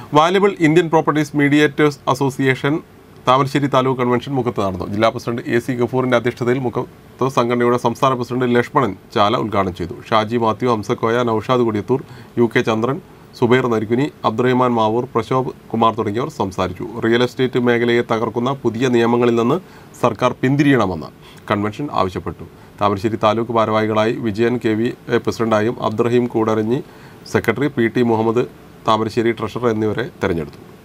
valuable Indian properties mediators association Thamarassery taluk convention മുഖത്ത് നടന്നു ജില്ലാ പ്രസിഡന്റ് എ സി ഗഫൂറിന്റെ അധ്യക്ഷതയിൽ മുഖത്ത് സംഘടനയുടെ സംസ്ഥാന പ്രസിഡന്റ് ലക്ഷ്മണൻ ചാല ഉദ്ഘാടനം ചെയ്തു ഷാജി മാത്യു ഹംസക്കോയ നൌഷാദ് കൊടിയത്തൂർ യു കെ ചന്ദ്രൻ സുബൈർ നരിക്കുനി അബ്ദുറഹ്മാൻ മാവൂർ പ്രശോഭ് കുമാർ തുടങ്ങിയവർ സംസാരിച്ചു റിയൽ എസ്റ്റേറ്റ് മേഖലയെ തകർക്കുന്ന പുതിയ നിയമങ്ങളിൽ നിന്ന് സർക്കാർ പിന്തിരിയണമെന്ന് കൺവെൻഷൻ ആവശ്യപ്പെട്ടു താമരശ്ശേരി താലൂക്ക് ഭാരവാഹികളായി വിജയൻ കെ വി എ പ്രസിഡന്റായും Abdurahim Koodaranji secretary P T Muhammad Thamarassery treasurer എന്നിവരെ തെരഞ്ഞെടുത്തു